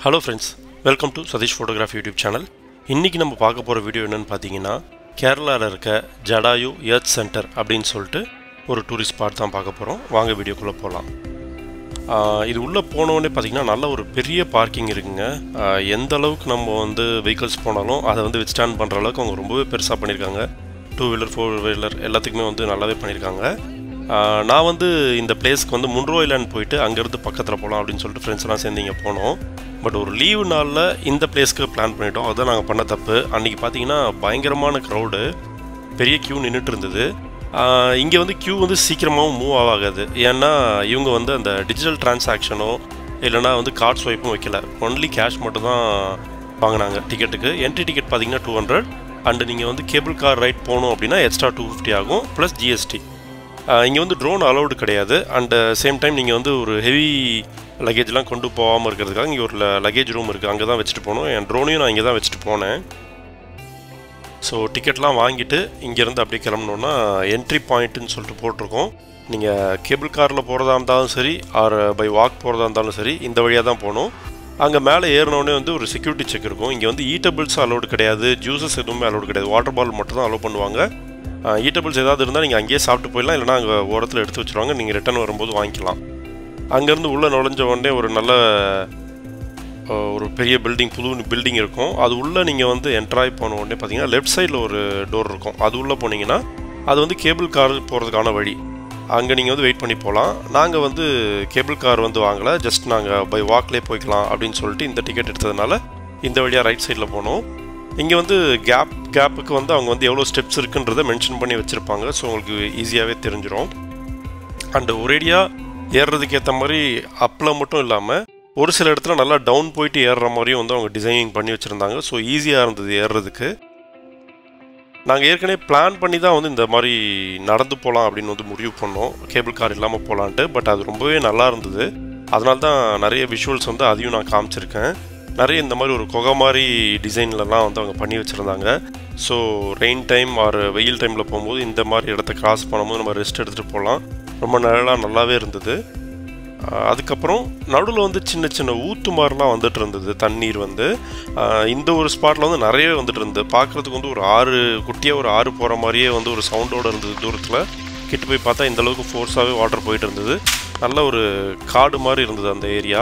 hello friends welcome to Satish photography YouTube channel இன்றைக்கி நம்ம பார்க்க போகிற வீடியோ என்னென்னு பார்த்தீங்கன்னா கேரளாவில் இருக்க ஜடாயு எர்த் சென்டர் அப்படின்னு சொல்லிட்டு ஒரு டூரிஸ்ட் ஸ்பாட் தான் பார்க்க போகிறோம் வாங்க வீடியோக்குள்ளே போகலாம் இது உள்ளே போனோடனே பார்த்தீங்கன்னா நல்ல ஒரு பெரிய பார்க்கிங் இருக்குங்க ஆஹ் எந்த அளவுக்கு நம்ம வந்து வெஹிக்கிள்ஸ் போனாலும் அதை வந்து வித்ஸ்டாண்ட் பண்ணுற அளவுக்கு அவங்க ரொம்பவே பெருசாக பண்ணியிருக்காங்க டூ வீலர் ஃபோர் வீலர் எல்லாத்துக்குமே வந்து நல்லாவே பண்ணியிருக்காங்க ஆஹ் நான் வந்து இந்த பிளேஸ்க்கு வந்து முன்ரோ ஐலாண்ட் போயிட்டு அங்கேருந்து பக்கத்தில் போகலாம் அப்படின்னு சொல்லிட்டு ஃப்ரெண்ட்ஸ்லாம் சேர்ந்து இங்கே போனோம் பட் ஒரு லீவு நாளில் இந்த பிளேஸ்க்கு பிளான் பண்ணிட்டோம் அதுதான் நாங்கள் பண்ண தப்பு அன்றைக்கி பார்த்தீங்கன்னா பயங்கரமான க்ரௌடு பெரிய க்யூ நின்றுட்டு இருந்தது இங்கே வந்து க்யூ வந்து சீக்கிரமாகவும் மூவ் ஆகாது ஏன்னா இவங்க வந்து அந்த டிஜிட்டல் டிரான்சாக்ஷனோ இல்லைனா வந்து கார்ட் ஸ்வைப்பும் வைக்கல ஒன்லி கேஷ் மட்டும் தான் வாங்கினாங்க டிக்கெட்டுக்கு என்ட்ரி டிக்கெட் பார்த்தீங்கன்னா டூ ஹண்ட்ரட் அண்டு நீங்கள் வந்து கேபிள் கார் ரைட் போகணும் அப்படின்னா எக்ஸ்ட்ரா டூ ஃபிஃப்டி ஆகும் ப்ளஸ் ஜிஎஸ்டி இங்கே வந்து ட்ரோன் அலௌடு கிடையாது அண்ட் சேம் டைம் நீங்கள் வந்து ஒரு ஹெவி லக்கேஜ்லாம் கொண்டு போகாமல் இருக்கிறதுக்காக இங்கே ஒரு லக்கேஜ் ரூம் இருக்குது அங்கே தான் வச்சுட்டு போகணும் என் ட்ரோனையும் நான் இங்கே தான் வச்சுட்டு போனேன் ஸோ டிக்கெட்லாம் வாங்கிட்டு இங்கேருந்து அப்படியே கிளம்புனோன்னா என்ட்ரி பாயிண்ட்டுன்னு சொல்லிட்டு போட்டிருக்கோம் நீங்கள் கேபிள் காரில் போகிறதா இருந்தாலும் சரி ஆர் பை வாக் போகிறதா இருந்தாலும் சரி இந்த வழியாக தான் போகணும் அங்கே மேலே ஏறினோடனே வந்து ஒரு செக்யூரிட்டி செக் இருக்கும் இங்கே வந்து ஈட்டபிள்ஸ் அலோடு கிடையாது ஜூஸஸ் எதுவுமே அலோடு கிடையாது வாட்டர் பால் மட்டும் தான் அலோவ் பண்ணுவாங்க ஈட்டபிள்ஸ் ஏதாவது இருந்தால் நீங்கள் அங்கேயே சாப்பிட்டு போயிடலாம் இல்லைனா அங்கே ஓரத்தில் எடுத்து வச்சுருவாங்க நீங்கள் ரிட்டர்ன் வரும்போது வாங்கிக்கலாம் அங்கேருந்து உள்ளே நுழைஞ்ச உடனே ஒரு நல்ல அஹ், ஒரு பெரிய பில்டிங் புது பில்டிங் இருக்கும் அது உள்ளே நீங்கள் வந்து என்ட்ராய் போன உடனே பார்த்தீங்கன்னா லெஃப்ட் சைடில் ஒரு டோர் இருக்கும் அது உள்ளே போனீங்கன்னா அது வந்து கேபிள் கார் போகிறதுக்கான வழி அங்கே நீங்கள் வந்து வெயிட் பண்ணி போகலாம் நாங்கள் வந்து கேபிள் கார் வந்து வாங்கலை ஜஸ்ட் நாங்கள் பை வாக்லேயே போய்க்கலாம் அப்படின்னு சொல்லிட்டு இந்த டிக்கெட் எடுத்ததுனால இந்த வழியாக ரைட் சைடில் போனோம் இங்கே வந்து கேப் கேப்புக்கு வந்து அவங்க வந்து எவ்வளோ ஸ்டெப்ஸ் இருக்குன்றதை மென்ஷன் பண்ணி வச்சுருப்பாங்க ஸோ உங்களுக்கு ஈஸியாகவே தெரிஞ்சிடும் அண்டு ஒரேடியாக ஏறுறதுக்கு ஏற்ற மாதிரி அப்பில் மட்டும் இல்லாமல் ஒரு சில இடத்துல நல்லா டவுன் போயிட்டு ஏறுற மாதிரியும் வந்து அவங்க டிசைனிங் பண்ணி வச்சுருந்தாங்க ஸோ ஈஸியாக இருந்தது ஏறுறதுக்கு நாங்கள் ஏற்கனவே பிளான் பண்ணி தான் வந்து இந்த மாதிரி நடந்து போகலாம் அப்படின்னு வந்து முடிவு பண்ணோம் கேபிள் கார் இல்லாமல் போகலான்ட்டு பட் அது ரொம்பவே நல்லா இருந்தது அதனால தான் நிறைய விஷுவல்ஸ் வந்து அதையும் நான் காமிச்சிருக்கேன் நிறைய இந்த மாதிரி ஒரு குகை மாதிரி டிசைன்லலாம் வந்து அவங்க பண்ணி வச்சுருந்தாங்க ஸோ ரெயின் டைம் ஆர் வெயில் டைமில் போகும்போது இந்த மாதிரி இடத்த கிராஸ் பண்ணும்போது நம்ம ரெஸ்ட் எடுத்துகிட்டு போகலாம் ரொம்ப நல்லா நல்லாவே இருந்தது ஆஹ் அதுக்கப்புறம் நடுவில் வந்து சின்ன சின்ன ஊத்து மாதிரிலாம் வந்துட்டு இருந்தது தண்ணீர் வந்து ஆஹ் இந்த ஒரு ஸ்பாட்டில் வந்து நிறையவே வந்துட்டு இருந்தது பார்க்குறதுக்கு வந்து ஒரு ஆறு குட்டியாக ஒரு ஆறு போகிற மாதிரியே வந்து ஒரு சவுண்டோடு இருந்தது தூரத்தில் கிட்ட போய் பார்த்தா இந்த அளவுக்கு ஃபோர்ஸாகவே வாட்டர் போயிட்டு இருந்தது நல்ல ஒரு காடு மாதிரி இருந்தது அந்த ஏரியா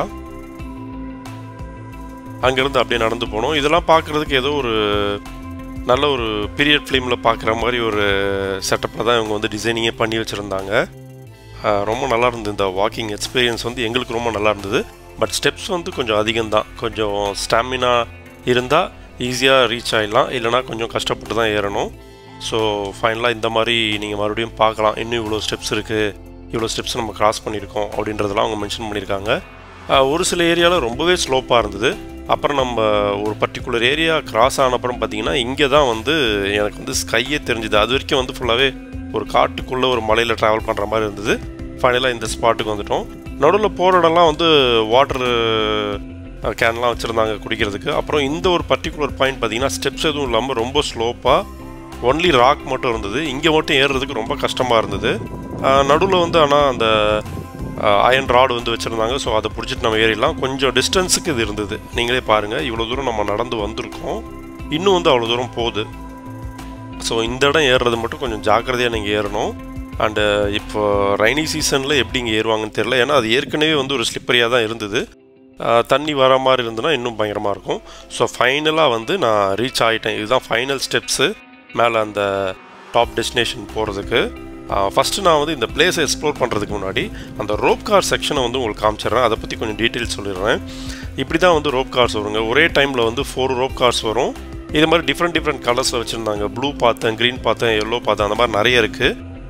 அங்கேருந்து அப்படியே நடந்து போனோம் இதெல்லாம் பார்க்குறதுக்கு ஏதோ ஒரு நல்ல ஒரு பீரியட் ஃபிலிமில் பார்க்குற மாதிரி ஒரு செட்டப்பில் தான் இவங்க வந்து டிசைனிங்கே பண்ணி வச்சுருந்தாங்க ஆஹ் ரொம்ப நல்லா இருந்தது இந்த வாக்கிங் எக்ஸ்பீரியன்ஸ் வந்து எங்களுக்கு ரொம்ப நல்லா இருந்தது பட் ஸ்டெப்ஸ் வந்து கொஞ்சம் அதிகம்தான் கொஞ்சம் ஸ்டாமினா இருந்தால் ஈஸியாக ரீச் ஆகிடலாம் இல்லைனா கொஞ்சம் கஷ்டப்பட்டு தான் ஏறணும் ஸோ ஃபைனலாக இந்த மாதிரி நீங்கள் மறுபடியும் பார்க்கலாம் இன்னும் இவ்வளோ ஸ்டெப்ஸ் இருக்குது இவ்வளோ ஸ்டெப்ஸ் நம்ம கிராஸ் பண்ணியிருக்கோம் அப்படின்றதெல்லாம் அவங்க மென்ஷன் பண்ணியிருக்காங்க ஆஹ் ஒரு சில ஏரியாவில் ரொம்பவே ஸ்லோப்பாக இருந்தது அப்புறம் நம்ம ஒரு பர்டிகுலர் ஏரியா கிராஸ் ஆன அப்புறம் பார்த்தீங்கன்னா இங்கே தான் வந்து எனக்கு வந்து ஸ்கையே தெரிஞ்சுது அது வரைக்கும் வந்து ஃபுல்லாகவே ஒரு காட்டுக்குள்ளே ஒரு மலையில் ட்ராவல் பண்ணுற மாதிரி இருந்தது ஃபைனலாக இந்த ஸ்பாட்டுக்கு வந்துட்டோம் நடுவில் போகிற இடம்லாம் வந்து வாட்டர் கேன்லாம் வச்சுருந்தாங்க குடிக்கிறதுக்கு அப்புறம் இந்த ஒரு பர்டிகுலர் பாயிண்ட் பார்த்தீங்கன்னா ஸ்டெப்ஸ் எதுவும் இல்லாமல் ரொம்ப ஸ்லோப்பாக ஒன்லி ராக் மட்டும் இருந்தது இங்கே மட்டும் ஏறுறதுக்கு ரொம்ப கஷ்டமாக இருந்தது நடுவில் வந்து ஆனால் அந்த அயன் ராடு வந்து வச்சுருந்தாங்க ஸோ அதை பிடிச்சிட்டு நம்ம ஏறிடலாம் கொஞ்சம் டிஸ்டன்ஸுக்கு இது இருந்தது நீங்களே பாருங்கள் இவ்வளோ தூரம் நம்ம நடந்து வந்திருக்கோம் இன்னும் வந்து அவ்வளோ தூரம் போகுது ஸோ இந்த இடம் ஏறுறது மட்டும் கொஞ்சம் ஜாக்கிரதையாக நீங்கள் ஏறணும் அண்டு இப்போ ரைனி சீசனில் எப்படி இங்கே ஏறுவாங்கன்னு தெரியல ஏன்னா அது ஏற்கனவே வந்து ஒரு ஸ்லிப்பரியாக தான் இருந்தது ஆஹ் தண்ணி வர மாதிரி இருந்ததுன்னா இன்னும் பயங்கரமாக இருக்கும் ஸோ ஃபைனலாக வந்து நான் ரீச் ஆகிட்டேன் இதுதான் ஃபைனல் ஸ்டெப்ஸு மேலே அந்த டாப் டெஸ்டினேஷன் போகிறதுக்கு ஃபஸ்ட்டு நான் வந்து இந்த பிளேஸை எக்ஸ்ப்ளோர் பண்ணுறதுக்கு முன்னாடி அந்த ரோப் கார் செக்ஷனை வந்து உங்களுக்கு காமிச்சிடுறேன் அதை பற்றி கொஞ்சம் டீட்டெயில்ஸ் சொல்லிடுறேன் இப்படி தான் வந்து ரோப் கார்ஸ் வருங்க ஒரே டைமில் வந்து ஃபோர் ரோப் கார்ஸ் வரும் இது மாதிரி டிஃப்ரெண்ட் டிஃப்ரெண்ட் கலர்ஸில் வச்சுருந்தாங்க ப்ளூ பார்த்தேன் க்ரீன் பார்த்தேன் எல்லோ பார்த்தேன் அந்த மாதிரி நிறைய இருக்குது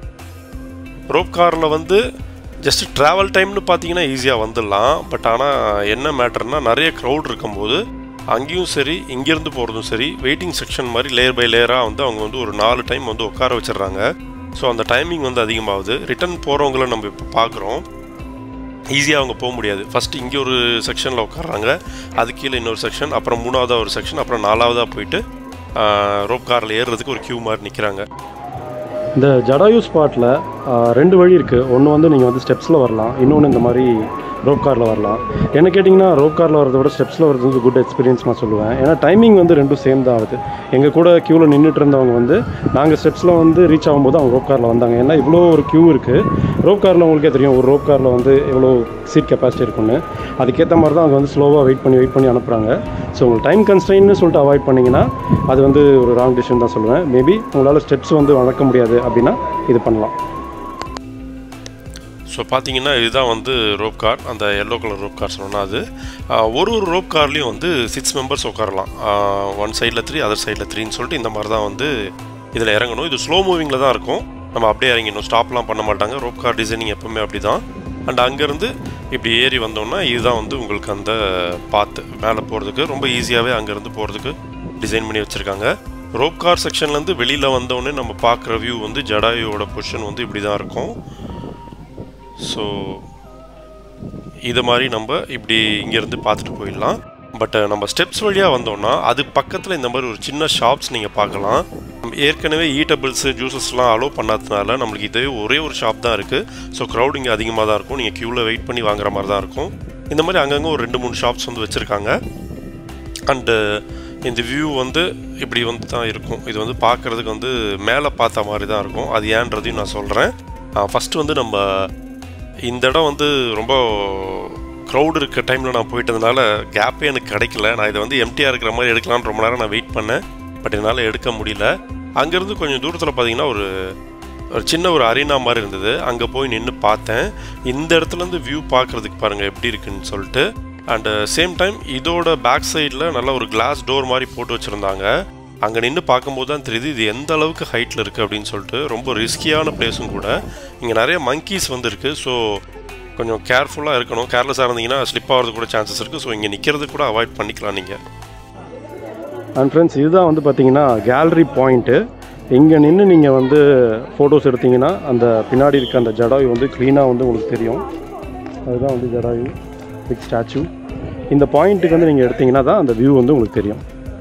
ரோப் காரில் வந்து ஜஸ்ட் ட்ராவல் டைம்னு பார்த்தீங்கன்னா ஈஸியாக வந்துடலாம் பட் ஆனால் என்ன மேட்டர்னா நிறைய க்ரௌட் இருக்கும்போது அங்கேயும் சரி இங்கேருந்து போகிறதும் சரி வெயிட்டிங் செக்ஷன் மாதிரி லேயர் பை லேயராக வந்து அவங்க வந்து ஒரு நாலு டைம் வந்து உட்கார வச்சிடுறாங்க ஸோ அந்த டைமிங் வந்து அதிகமாகுது ரிட்டர்ன் போகிறவங்கள நம்ம இப்போ பார்க்குறோம் ஈஸியாக அவங்க போக முடியாது ஃபஸ்ட்டு இங்கே ஒரு செக்ஷனில் உட்காடுறாங்க அது கீழே இன்னொரு செக்ஷன் அப்புறம் மூணாவதாக ஒரு செக்ஷன் அப்புறம் நாலாவதாக போயிட்டு ரோப் காரில் ஏறுறதுக்கு ஒரு கியூ மாதிரி நிற்கிறாங்க இந்த ஜடாயு ஸ்பாட்டில் ரெண்டு வழி இருக்குது ஒன்று வந்து நீங்கள் வந்து ஸ்டெப்ஸில் வரலாம் இன்னொன்று இந்த மாதிரி ரோப் காரில் வரலாம் என்ன கேட்டிங்கன்னா ரோப் காரில் வரதை விட ஸ்டெப்ஸில் வரது வந்து குட் எக்ஸ்பீரியன்ஸ் நான் சொல்லுவேன் ஏன்னா டைமிங் வந்து ரெண்டும் சேம் தான் ஆகுது எங்கள் கூட க்யூவில் நின்றுட்டு இருந்தவங்க வந்து நாங்கள் ஸ்டெப்ஸில் வந்து ரீச் ஆகும்போது அவங்க ரோப் காரில் வந்தாங்க ஏன்னா இவ்வளோ ஒரு க்யூ இருக்குது ரோப் காரில் உங்களுக்கே தெரியும் ஒரு ரோப் காரில் வந்து எவ்வளோ சீட் கெப்பாசிட்டி இருக்குன்னு அதுக்கேற்ற மாதிரி தான் அவங்க வந்து ஸ்லோவாக வெயிட் பண்ணி வெயிட் பண்ணி அனுப்புகிறாங்க ஸோ உங்களுக்கு டைம் கன்ஸ்ட்ரெயின்னு சொல்லிட்டு அவாய்ட் பண்ணிங்கன்னா அது வந்து ஒரு ராங் டிசிஷன் தான் சொல்லுவேன் மேபி உங்களால் ஸ்டெப்ஸ் வந்து வளர்க்க முடியாது அப்படின்னா இது பண்ணலாம் ஸோ பார்த்தீங்கன்னா இதுதான் வந்து ரோப் கார் அந்த எல்லோ கலர் ரோப் கார் சொன்னோன்னா அது ஆஹ், ஒரு ஒரு ரோப் கார்லேயும் வந்து சிக்ஸ் மெம்பர்ஸ் உட்காரலாம் ஒன் சைடில் த்ரீ அதர் சைடில் த்ரீன்னு சொல்லிட்டு இந்த மாதிரி தான் வந்து இதில் இறங்கணும் இது ஸ்லோ மூவிங்கில் தான் இருக்கும் நம்ம அப்படியே இறங்கிடணும் ஸ்டாப்லாம் பண்ண மாட்டாங்க ரோப் கார் டிசைனிங் எப்பவுமே அப்படி தான் அண்ட் அங்கேருந்து இப்படி ஏறி வந்தோம்னா இதுதான் வந்து உங்களுக்கு அந்த பாத்து மேலே போகிறதுக்கு ரொம்ப ஈஸியாகவே அங்கேருந்து போகிறதுக்கு டிசைன் பண்ணி வச்சுருக்காங்க ரோப் கார் செக்ஷன்லேருந்து வெளியில் வந்தோடனே நம்ம பார்க்குற வியூ வந்து ஜடாயுவோட பொசிஷன் வந்து இப்படி தான் இருக்கும் ஸோ இது மாதிரி நம்ம இப்படி இங்கேருந்து பார்த்துட்டு போயிடலாம் பட் நம்ம ஸ்டெப்ஸ் வழியாக வந்தோம்னா அது பக்கத்தில் இந்த மாதிரி ஒரு சின்ன ஷாப்ஸ் நீங்கள் பார்க்கலாம் நம்ம ஏற்கனவே ஈட்டபிள்ஸு ஜூஸஸ்லாம் அலோவ் பண்ணாததுனால நம்மளுக்கு இதே ஒரே ஒரு ஷாப் தான் இருக்குது ஸோ க்ரௌட் இங்கே அதிகமாக தான் இருக்கும் நீங்கள் க்யூவில் வெயிட் பண்ணி வாங்குற மாதிரி தான் இருக்கும் இந்த மாதிரி அங்கங்கே ஒரு ரெண்டு மூணு ஷாப்ஸ் வந்து வச்சுருக்காங்க அண்டு இந்த வியூ வந்து இப்படி வந்து தான் இருக்கும் இது வந்து பார்க்குறதுக்கு வந்து மேலே பார்த்த மாதிரி தான் இருக்கும் அது ஏன்றதையும் நான் சொல்கிறேன் ஃபஸ்ட்டு வந்து நம்ம இந்த இடம் வந்து ரொம்ப க்ரௌட் இருக்க டைமில் நான் போயிட்டதுனால கேப்பே எனக்கு கிடைக்கல நான் இதை வந்து எம்டிஆர் இருக்கிற மாதிரி எடுக்கலாம்னு ரொம்ப நேரம் நான் வெயிட் பண்ணேன் பட் என்னால் எடுக்க முடியல அங்கேருந்து கொஞ்சம் தூரத்தில் பார்த்தீங்கன்னா ஒரு ஒரு சின்ன ஒரு அரீனா மாதிரி இருந்தது அங்கே போய் நின்று பார்த்தேன் இந்த இடத்துலேருந்து வியூ பார்க்குறதுக்கு பாருங்கள் எப்படி இருக்குன்னு சொல்லிட்டு அண்டு சேம் டைம் இதோட பேக் சைடில் நல்ல ஒரு கிளாஸ் டோர் மாதிரி போட்டு வச்சுருந்தாங்க அங்கே நின்று பார்க்கும்போது தான் தெரியுது இது எந்த அளவுக்கு ஹைட்டில் இருக்குது அப்படின்னு சொல்லிட்டு ரொம்ப ரிஸ்கியான பிளேஸும் கூட இங்கே நிறைய மங்கீஸ் வந்து இருக்குது ஸோ கொஞ்சம் கேர்ஃபுல்லாக இருக்கணும் கேர்லெஸ்ஸாக இருந்தீங்கன்னா ஸ்லிப் ஆகிறது கூட சான்சஸ் இருக்குது ஸோ இங்கே நிற்கிறது கூட அவாய்ட் பண்ணிக்கலாம் நீங்கள் அண்ட் ஃப்ரெண்ட்ஸ் இதுதான் வந்து பார்த்தீங்கன்னா கேலரி பாயிண்ட்டு இங்கே நின்று நீங்கள் வந்து ஃபோட்டோஸ் எடுத்தீங்கன்னா அந்த பின்னாடி இருக்க அந்த ஜடாயு வந்து க்ளீனாக வந்து உங்களுக்கு தெரியும் அதுதான் வந்து ஜடாயு பிக் ஸ்டாச்சு இந்த பாயிண்ட்டுக்கு வந்து நீங்கள் எடுத்தீங்கன்னா தான் அந்த வியூ வந்து உங்களுக்கு தெரியும்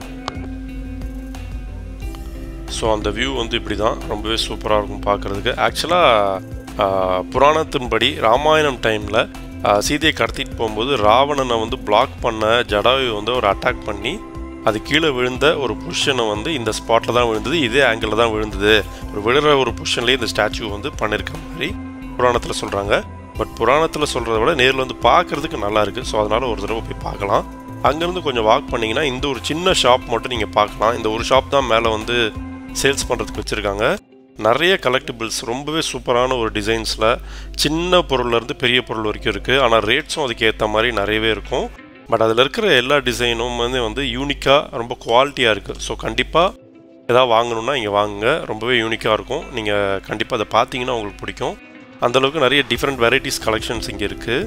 ஸோ அந்த வியூ வந்து இப்படி தான் ரொம்பவே சூப்பராக இருக்கும் பார்க்குறதுக்கு ஆக்சுவலாக புராணத்தின்படி ராமாயணம் டைமில் சீதையை கடத்திட்டு போகும்போது ராவணனை வந்து பிளாக் பண்ண ஜடாயு வந்து ஒரு அட்டாக் பண்ணி அது கீழே விழுந்த ஒரு பொசிஷனை வந்து இந்த ஸ்பாட்டில் தான் விழுந்தது இதே ஆங்கிளில் தான் விழுந்தது ஒரு விழுற ஒரு பொசிஷன்லேயே இந்த ஸ்டாச்சு வந்து பண்ணியிருக்க மாதிரி புராணத்தில் சொல்கிறாங்க பட் புராணத்தில் சொல்கிறத விட நேரில் வந்து பார்க்குறதுக்கு நல்லா இருக்குது ஸோ அதனால் ஒரு தடவை போய் பார்க்கலாம் அங்கேருந்து கொஞ்சம் வாக் பண்ணிங்கன்னா இந்த ஒரு சின்ன ஷாப் மட்டும் நீங்கள் பார்க்கலாம் இந்த ஒரு ஷாப் தான் மேலே வந்து சேல்ஸ் பண்ணுறதுக்கு வச்சுருக்காங்க நிறைய கலெக்டிபிள்ஸ் ரொம்பவே சூப்பரான ஒரு டிசைன்ஸில் சின்ன பொருள்லேருந்து பெரிய பொருள் வரைக்கும் இருக்குது ஆனால் ரேட்ஸும் அதுக்கு ஏற்ற மாதிரி நிறையவே இருக்கும் பட் அதில் இருக்கிற எல்லா டிசைனும் வந்து வந்து யூனிக்காக ரொம்ப குவாலிட்டியாக இருக்குது ஸோ கண்டிப்பாக எதாவது வாங்கணுன்னா இங்கே வாங்குங்க ரொம்பவே யூனிக்காக இருக்கும் நீங்கள் கண்டிப்பாக அதை பார்த்தீங்கன்னா உங்களுக்கு பிடிக்கும் அந்தளவுக்கு நிறைய டிஃப்ரெண்ட் வெரைட்டிஸ் கலெக்ஷன்ஸ் இங்கே இருக்குது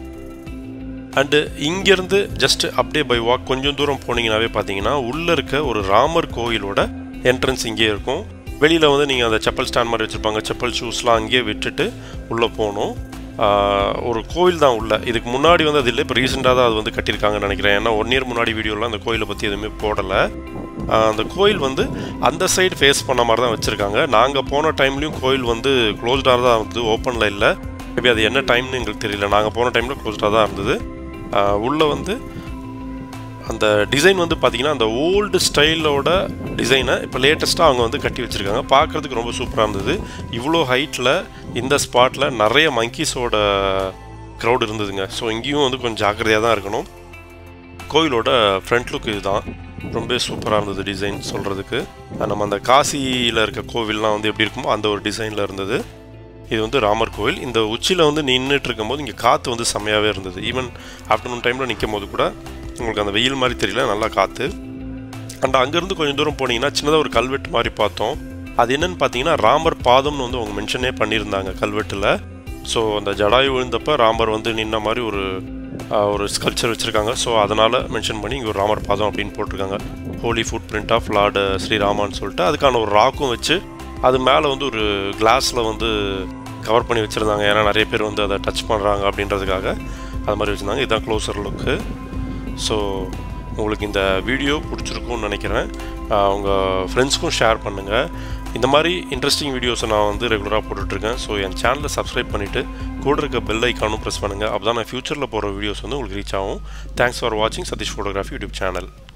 அண்டு இங்கேருந்து ஜஸ்ட் அப்படியே பை வாக் கொஞ்சம் தூரம் போனீங்கன்னாவே பார்த்தீங்கன்னா உள்ளே இருக்க ஒரு ராமர் கோயிலோட என்ட்ரன்ஸ் இங்கேயே இருக்கும் வெளியில் வந்து நீங்கள் அந்த செப்பல் ஸ்டாண்ட் மாதிரி வச்சுருப்பாங்க செப்பல் ஷூஸ்லாம் அங்கேயே விட்டுட்டு உள்ளே போகணும் ஆஹ் ஒரு கோயில் தான் உள்ள இதுக்கு முன்னாடி வந்து அது இல்லை இப்போ ரீசெண்டாக தான் அது வந்து கட்டியிருக்காங்கன்னு நினைக்கிறேன் ஏன்னா ஒன் இயர் முன்னாடி வீடியோலாம் அந்த கோயிலை பற்றி எதுவுமே போடலை ஆஹ் அந்த கோயில் வந்து அந்த சைடு ஃபேஸ் பண்ண மாதிரி தான் வச்சுருக்காங்க நாங்கள் போன டைம்லேயும் கோயில் வந்து க்ளோஸ்டாக தான் இருந்தது ஓப்பனில் இல்லை மேபி அது என்ன டைம்னு எங்களுக்கு தெரியல நாங்கள் போன டைமில் க்ளோஸ்டாக தான் இருந்தது ஆஹ் உள்ள வந்து அந்த டிசைன் வந்து பார்த்தீங்கன்னா அந்த ஓல்டு ஸ்டைலோட டிசைனை இப்போ லேட்டஸ்ட்டாக அவங்க வந்து கட்டி வச்சுருக்காங்க பார்க்குறதுக்கு ரொம்ப சூப்பராக இருந்தது இவ்வளோ ஹைட்டில் இந்த ஸ்பாட்டில் நிறைய மங்கீஸோட க்ரௌட் இருந்ததுங்க ஸோ இங்கேயும் வந்து கொஞ்சம் ஜாக்கிரதையாக தான் இருக்கணும் கோயிலோட ஃப்ரண்ட் லுக் இதுதான் ரொம்ப சூப்பராக இருந்தது டிசைன் சொல்கிறதுக்கு நம்ம அந்த காசியில் இருக்க கோவில்லாம் வந்து எப்படி இருக்குமோ அந்த ஒரு டிசைனில் இருந்தது இது வந்து ராமர் கோவில் இந்த உச்சியில் வந்து நின்றுட்டு இருக்கும்போது இங்கே காற்று வந்து செம்மையாகவே இருந்தது ஈவன் ஆஃப்டர்நூன் டைமில் நிற்கும் போது கூட உங்களுக்கு அந்த வெயில் மாதிரி தெரியல நல்லா காற்று அண்ட் அங்கேருந்து கொஞ்சம் தூரம் போனீங்கன்னா சின்னதாக ஒரு கல்வெட்டு மாதிரி பார்த்தோம் அது என்னன்னு பார்த்தீங்கன்னா ராமர் பாதம்னு வந்து அவங்க மென்ஷனே பண்ணியிருந்தாங்க கல்வெட்டில் ஸோ அந்த ஜடாயு விழுந்தப்ப ராமர் வந்து நின்ன மாதிரி ஒரு ஆஹ், ஒரு ஸ்கல்ச்சர் வச்சுருக்காங்க ஸோ அதனால் மென்ஷன் பண்ணி இங்கே ஒரு ராமர் பாதம் அப்படின்னு போட்டிருக்காங்க holy foot print of lord ஸ்ரீராமான்னு சொல்லிட்டு அதுக்கான ஒரு ராக்கும் வச்சு அது மேலே வந்து ஒரு கிளாஸில் வந்து கவர் பண்ணி வச்சுருந்தாங்க ஏன்னா நிறைய பேர் வந்து அதை டச் பண்ணுறாங்க அப்படின்றதுக்காக அது மாதிரி வச்சுருந்தாங்க இதுதான் க்ளோசர் லுக்கு ஸோ உங்களுக்கு இந்த வீடியோ பிடிச்சிருக்கும்னு நினைக்கிறேன் ஆஹ் உங்கள் ஃப்ரெண்ட்ஸ்க்கும் ஷேர் பண்ணுங்கள் இந்த மாதிரி இன்ட்ரெஸ்டிங் வீடியோஸை நான் வந்து ரெகுலராக போட்டுட்ருக்கேன் ஸோ என் சேனலை சப்ஸ்கிரைப் பண்ணிவிட்டு கூட இருக்க பெல் ஐக்கானும் ப்ரெஸ் பண்ணுங்கள் அப்போ தான் நான் ஃபியூச்சரில் போகிற வீடியோஸ் வந்து உங்களுக்கு ரீச் ஆகும் தேங்க்ஸ் ஃபார் வாட்சிங் சதீஷ் ஃபோட்டோகிராஃபி யூடியூப் சேனல்